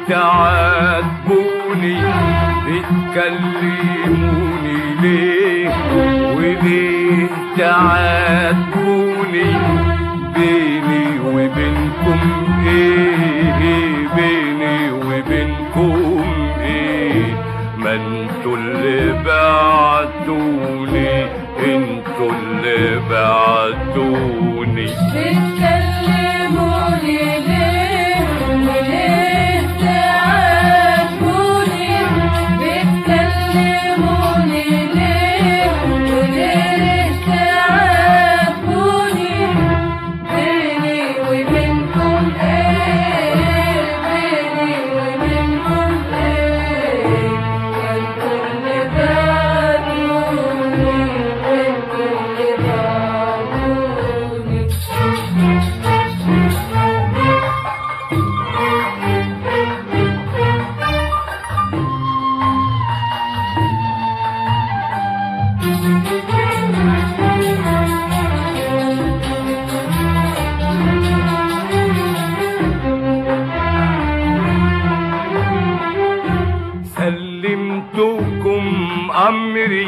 تعاتبوني بتكلموني ليه وليه تعاتبوني بيني وبينكم ايه بيني وبينكم ايه ما انتوا اللي بعتوني انتوا اللي بعتوني بتكلموني ليه وليه تعاتبوني بتكلموني ليه وليه تعاتبوني بيني وبينكم ايه بيني وبينكم ايه وانتوا اللي بعتوني وانتوا اللي بعتوني سلمتكم أمري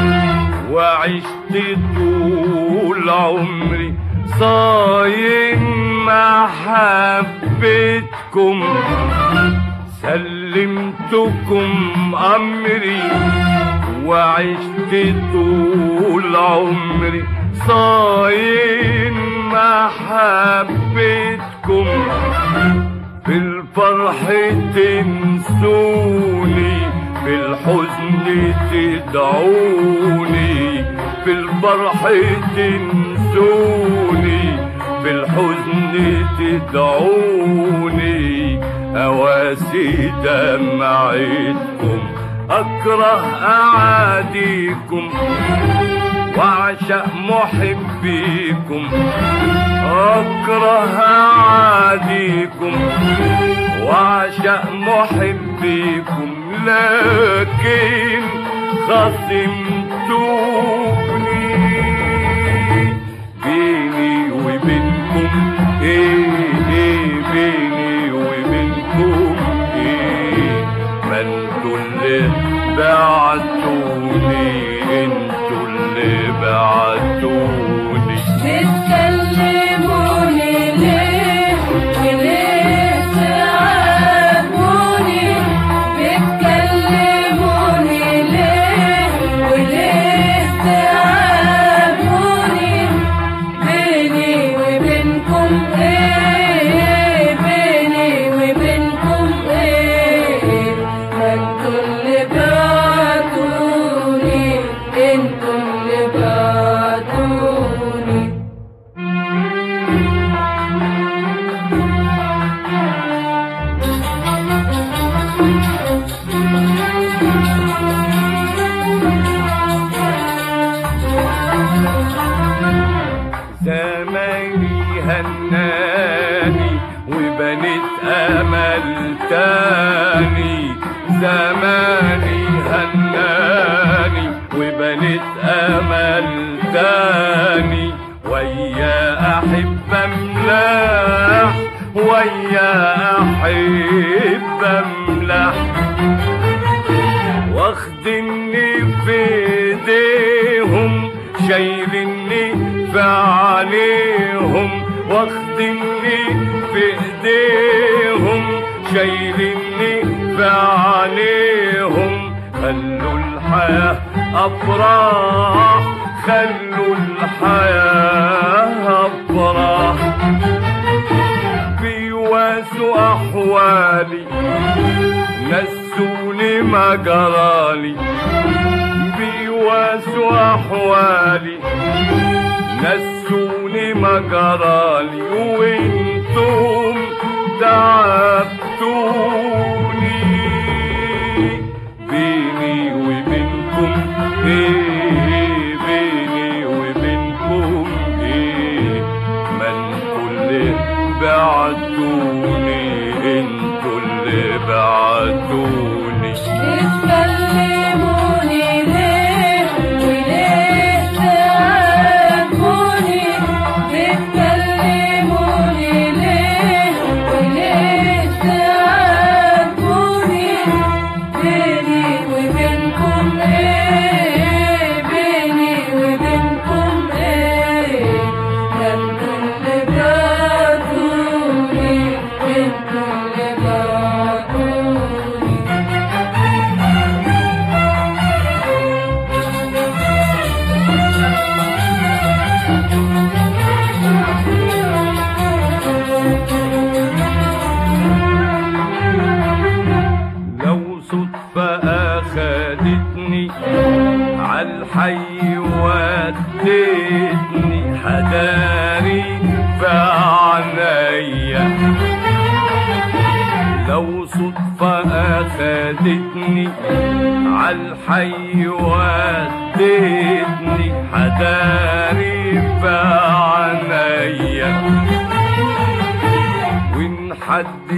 وعشت طول عمري صايم محبتكم سلمتكم أمري وعشت طول عمري صايم محبتكم في الفرح تنسوني في الحزن تدعوني في الفرح تنسوني في الحزن تدعوني أواسي دمعتكم أكره أعاديكم وأعشق محبيكم أكره أعاديكم وأعشق محبيكم لكن خصمتوني بيني وبينكم إيه إيه بيني وبينكم إيه ما انتوا اللي بعتوني انتوا اللي بعتوني بتكلموني ليه وليه تعاتبوني بتكلموني ليه وليه تعاتبوني بيني وبينكم ايه بيني وبينكم ايه ما انتوا اللي بعتوني انتوا اللي بعتوني زماني هناني وبنت امل تاني زماني هناني وبنت امل تاني ويا احب املاح ويا احب املاح واخدني في ايديهم شايلني في عليهم واخدني في ايديهم شايلني في عليهم خلوا الحياة أفراح خلوا الحياة أفراح بيواسوا أحوالي نسوني ما جرالي بيواسوا أحوالي نسوني ما جرالي وانتم تعبتوني بيني وبينكم ايه بيني وبينكم ايه ما انتوا اللي بعتوني انتوا اللي بعتوني بتكلموني ليه وليه تعاتبوني بتكلموني ليه وليه عالحي وديتني حداري في عينيا لو صدفة أخدتني عالحي وديتني حداري في عينيا وإن حد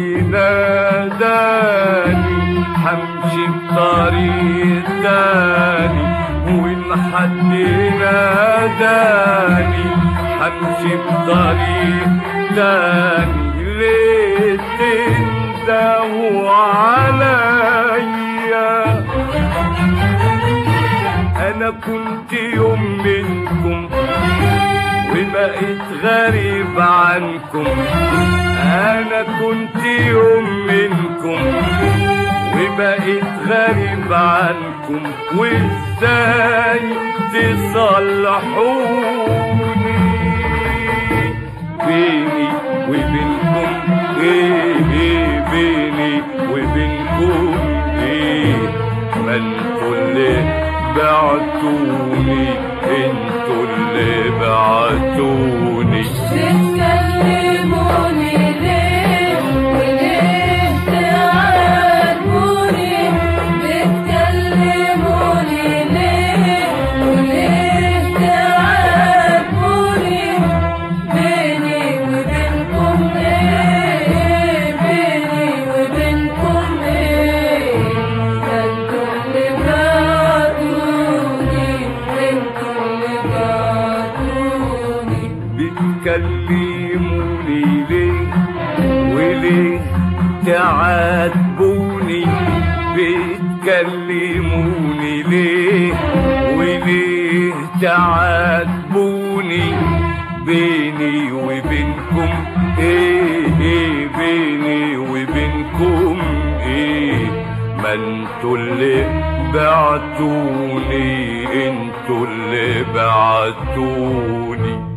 ناداني حمشي بطريق تاني وإن حد ناداني حمشي بطريق تاني ليه تندهوا عليا أنا كنت يوم منكم وبقيت غريب عنكم انا كنت يوم منكم وبقيت غريب عنكم وازاي تصلحوني بيني وبينكم ايه ايه بيني وبينكم ايه ما انتوا اللي بعتوني انتوا اللي بعتوني بتكلموني ليه وليه تعاتبوني بتكلموني ليه وليه تعاتبوني بيني وبينكم ايه بيني وبينكم ايه انتوا اللي بعتوني انتوا اللي بعتوني بتكلموني ليه وليه تعاتبوني بتكلموني ليه وليه تعاتبوني بيني وبينكم ايه ايه بيني وبينكم ايه ما انتوا اللي بعتوني انتوا اللي بعتوني